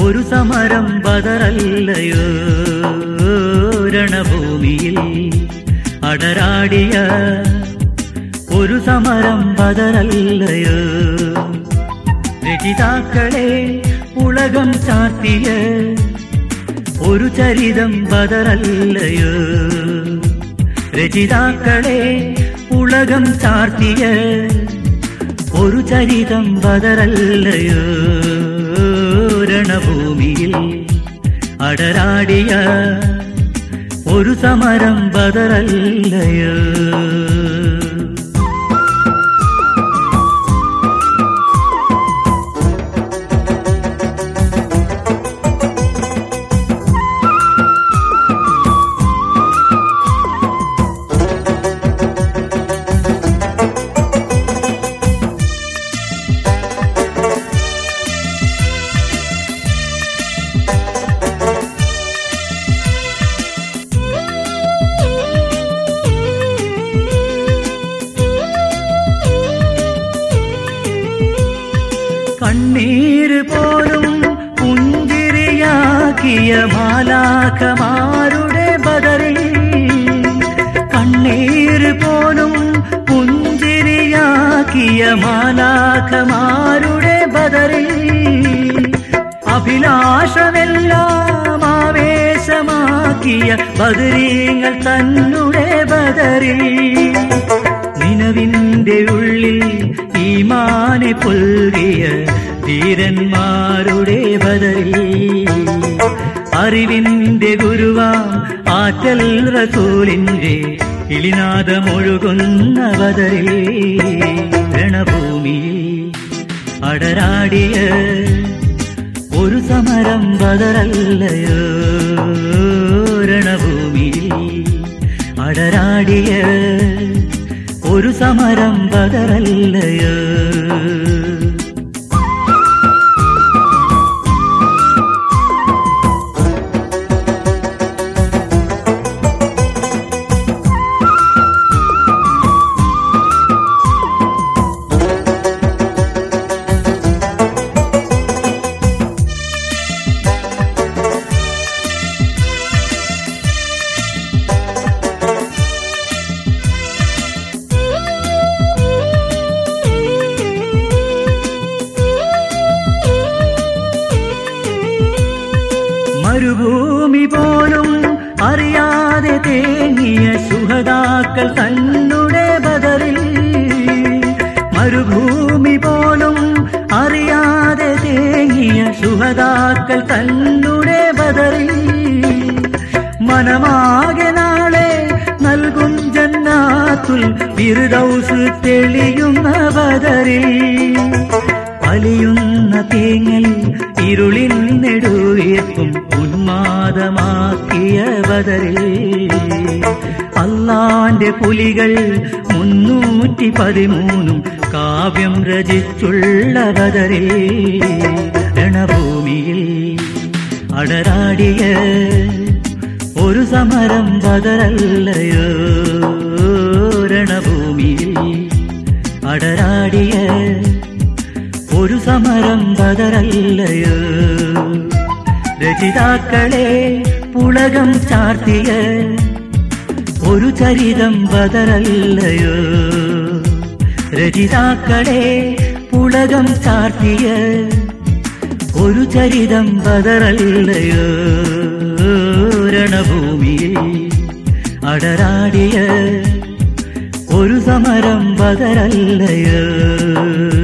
ഒരു സമരം ബദറല്ലയോ രണഭൂമിയിൽ അടരാടിയ ഒരു സമരം ബദറല്ലയോ രചിതാക്കളെ ഉലകം ചാർത്തിയ ഒരു ചരിതം ബദറല്ലയോ രചിതാക്കളെ ഉലകം ചാർത്തിയ ഒരു ചരിതം ബദറല്ലയോ രണഭൂമിയിൽ അടരാടിയ ഒരു സമരം ബദറല്ലയോ കണ്ണീര് പോലും പുഞ്ചിരിയാക്കിയ മാലാഖമാരുടെ ബദറിൽ കണ്ണീര് പോലും പുഞ്ചിരിയാക്കിയ മാലാഖമാരുടെ ബദറിൽ അഭിലാഷമെല്ലാം ആവേശമാക്കിയ ബദരീങ്ങൾ തന്നുടെ ബദറിൽ നിലവിന്റെ ഉള്ളിൽ ഈമാനെ പുൽകിയ ധീരന്മാരുടെ ബദറിൽ അറിവിന്റെ ഗുരുവാം ആറ്റൽ റസൂലിന്റെ കിളിനാദമൊഴുകുന്ന ബദറിൽ രണഭൂമിയിൽ അടരാടിയ ഒരു സമരം ബദറല്ലയോ രണഭൂമിയിൽ അടരാടിയ ഒരു സമരം ബദറല്ലയോ മരുഭൂമി പോലും അറിയാതെ തേങ്ങിയ സുഹതാക്കൾ തന്നുടെ ബദറിൽ മരുഭൂമി പോലും അറിയാതെ തേങ്ങിയ സുഹതാക്കൾ തന്നുടെ ബദറിൽ മനമാകെ നാളെ നൽകും ജന്നാത്തുൽ ബിർദൗസ് തെളിയുന്ന ബദറിൽ അലിയുന്ന തേങ്ങൽ ഇരുളിൻ നെടുവേർക്കും ഉന്മാദമാക്കിയ ബദറിൽ അള്ളാന്റെ പുലികൾ മുന്നൂറ്റി പതിമൂന്നും കാവ്യം രചിച്ചുള്ള ബദറിൽ രണഭൂമിയിൽ അടരാടിയ ഒരു സമരം ബദറല്ലയോ രണഭൂമിയിൽ അടരാടിയ ഒരു സമരം ബദറല്ലയോ രചിതാക്കളെ പുളകം ചാർത്തിയ ഒരു ചരിതം ബദറല്ലയോ രചിതാക്കളെ പുളകം ചാർത്തിയ ഒരു ചരിതം ബദറല്ലയോ രണഭൂമിയിൽ അടരാടിയ ഒരു സമരം ബദറല്ലയോ